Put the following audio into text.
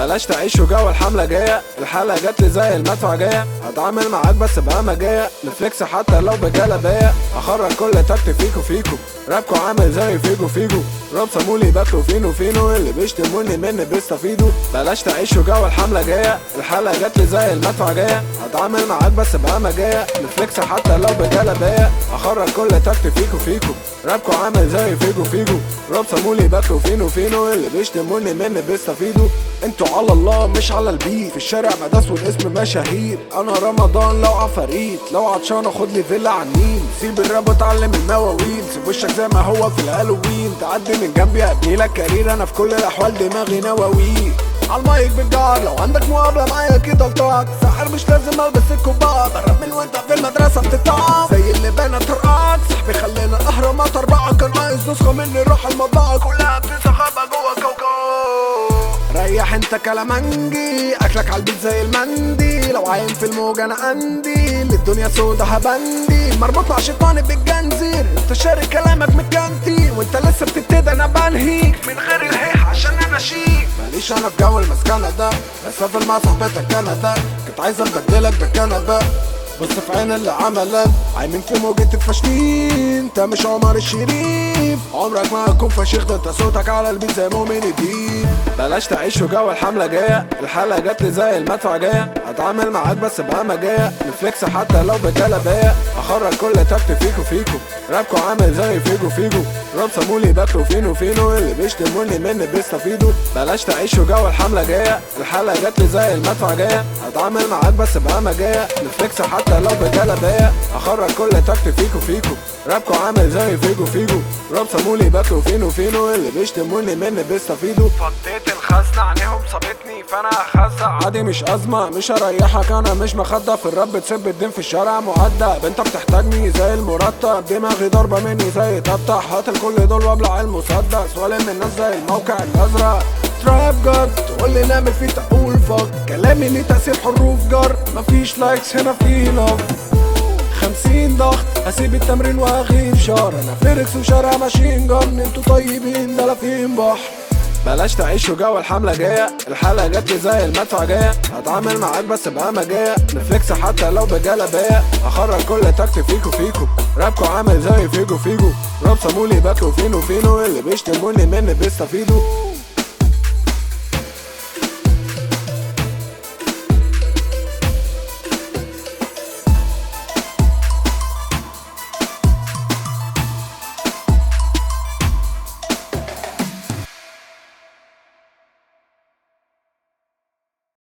بلاش تعيشوا جو الحملة جاية الحالة جات لي زي المدفع جاية هتعامل معاك بس بقامة جاية نفليكس حتى لو بجلبية اخرج كل تكت فيكو فيكو رابكو عامل زي فيجو فيجو راب سمولي باكلوا فينو فينو اللي بيشتموني مني بيستفيدوا بلاش تعيشوا جو الحملة جاية الحالة جات لي زي المدفع جاية هتعامل معاك بس بقامة جاية نفليكس حتى لو بجلبية اخرج كل تكت فيكو فيكو رابكو عامل زي فيجو فيجو راب سمولي باكلوا فينو فينو اللي بيشتموني مني بيستفيدوا انتوا على الله مش على البيت في الشارع مداس والاسم مشاهير انا رمضان لو عفاريت لو عطشان اخد لي فيلا على النيل سيب الراب واتعلم المواويل سيب وشك زي ما هو في الهالوين تعدي من جنبي ابني لك كارير انا في كل الاحوال دماغي نواويل عالمايك بالجار لو عندك مقابلة معايا كده الطاق ساحر مش لازم البس الكوباط الراب من وانت في المدرسة بتتعب زي اللي بنا طرقات صاحبي خلينا الاهرامات اربعة كان ناقص نسخة مني روح المطبعة كلها بتستخبى جوه كوكو ريح انت كلامنجي اكلك عالبيت زي المندي لو عايم في الموج انا عندي للدنيا سودا هبندي مربوط مع شيطاني بالجنزير انت شارك كلامك متجنتي وانت لسه بتبتدي انا بنهيك من غير الهيح عشان انا شيك ماليش انا في جو المسكنة ده بسافر مع صاحبتك كندا كنت عايز ابدلك بكنبه بص في عين اللي عملك عايمين في موجة الفاشلين انت مش عمر الشريف عمرك ما هتكون فشيخ ده انت صوتك على البيت زي مؤمن الدين بلاش تعيشوا جو الحملة جاية الحالة جات لي زي المدفع جاية هتعامل معاك بس بقامة جاية نفليكس حتى لو بجلبية اخرج كل تكت فيكو فيكو رابكو عامل زي فيجو فيجو راب سمولي باكلوا فينو فينو اللي بيشتموني مني بيستفيدوا بلاش تعيشوا جو الحملة جاية الحالة جات لي زي المدفع جاية هتعامل معاك بس بقامة جاية نفليكس حتى لو بجلبية اخرج كل تكت فيكو فيكو رابكو عامل زي فيجو فيجو راب سمولي باكلوا فينو فينو اللي بيشتموني مني بيستفيدوا فضيت الخزنة عينيهم صابتني فانا هخزق عادي مش ازمة مش هريحك انا مش مخدة في الراب بتسب الدين في الشارع مؤدب انت بتحتاجني زي المرتب دماغي ضربة مني زي تفتح هات الكل دول وابلع المسدس والم الناس زي الموقع الازرق تراب جد تقول لي نعمل فيه تقول فك كلامي ليه تأثير حروف جر مفيش لايكس هنا في لاف خمسين ضغط هسيب التمرين واغيب شهر انا فيركس وشارع ماشين جن انتوا طيبين ده لا فين بحر بلاش تعيشوا جو الحملة جاية الحالة جات لي زي المدفع جاية هتعامل معاك بس بقامة جاية نفليكس حتى لو بجلبية اخرج كل تكت فيكو فيكو رابكو عامل زي فيجو فيجو راب سمولي باكلوا فينو فينو اللي بيشتموني مني بيستفيدوا